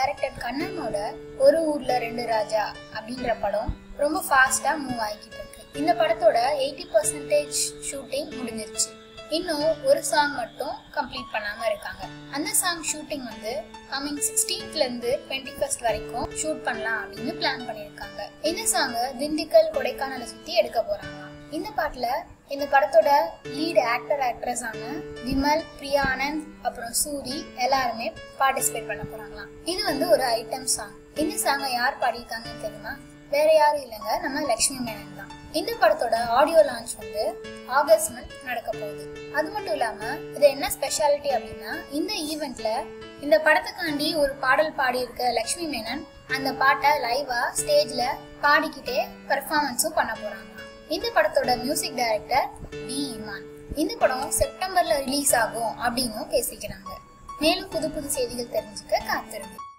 director கண்ணனோட ஒரு ஊர்ல ரெண்டு ராஜா அப்படின்ற படம் ரொம்ப ஃபாஸ்டா மூவ் ஆகிக்கிட்டு இருக்கு இந்த படத்தோட எயிட்டி பர்சன்டேஜ் ஷூட்டிங் முடிஞ்சிருச்சு இன்னும் ஒரு சாங் மட்டும் கம்ப்ளீட் பண்ணாம இருக்காங்க அந்த சாங் ஷூட்டிங் வந்து கம்மிங் சிக்ஸ்டீன்த்ல இருந்து டுவெண்ட்டி ஃபர்ஸ்ட் வரைக்கும் ஷூட் பண்ணலாம் அப்படின்னு பிளான் பண்ணியிருக்காங்க இந்த சாங்கை திண்டுக்கல் கொடைக்கானலை சுத்தி எடுக்க போறாங்களாம் இந்த பாட்டுல இந்த படத்தோட லீட் ஆக்டர் ஆக்ட்ரஸ் ஆன விமல் பிரியா ஆனந்த் அப்புறம் சூரி எல்லாருமே பார்ட்டிசிபேட் பண்ண போறாங்களாம் இது வந்து ஒரு ஐட்டம் சாங் இந்த சாங்கை யார் பாடியிருக்காங்கன்னு தெரியுமா வேற யாரும் இல்லைங்க நம்ம லக்ஷ்மி மேனன் தான் இந்த படத்தோட ஆடியோ லான்ச் வந்து ஆகஸ்ட் மந்த் நடக்க போகுது அது மட்டும் இல்லாம இது என்ன ஸ்பெஷாலிட்டி அப்படின்னா இந்த ஈவெண்ட்ல இந்த படத்துக்காண்டி ஒரு பாடல் பாடி இருக்க லக்ஷ்மி மேனன் அந்த பாட்டை லைவா ஸ்டேஜ்ல பாடிக்கிட்டே பெர்ஃபார்மன்ஸும் பண்ண போறாங்க இந்த படத்தோட மியூசிக் டைரக்டர் டி இமான் இந்த படம் செப்டம்பர்ல ரிலீஸ் ஆகும் அப்படின்னும் பேசிக்கிறாங்க மேலும் புது புது செய்திகள் தெரிஞ்சுக்க காத்திருங்க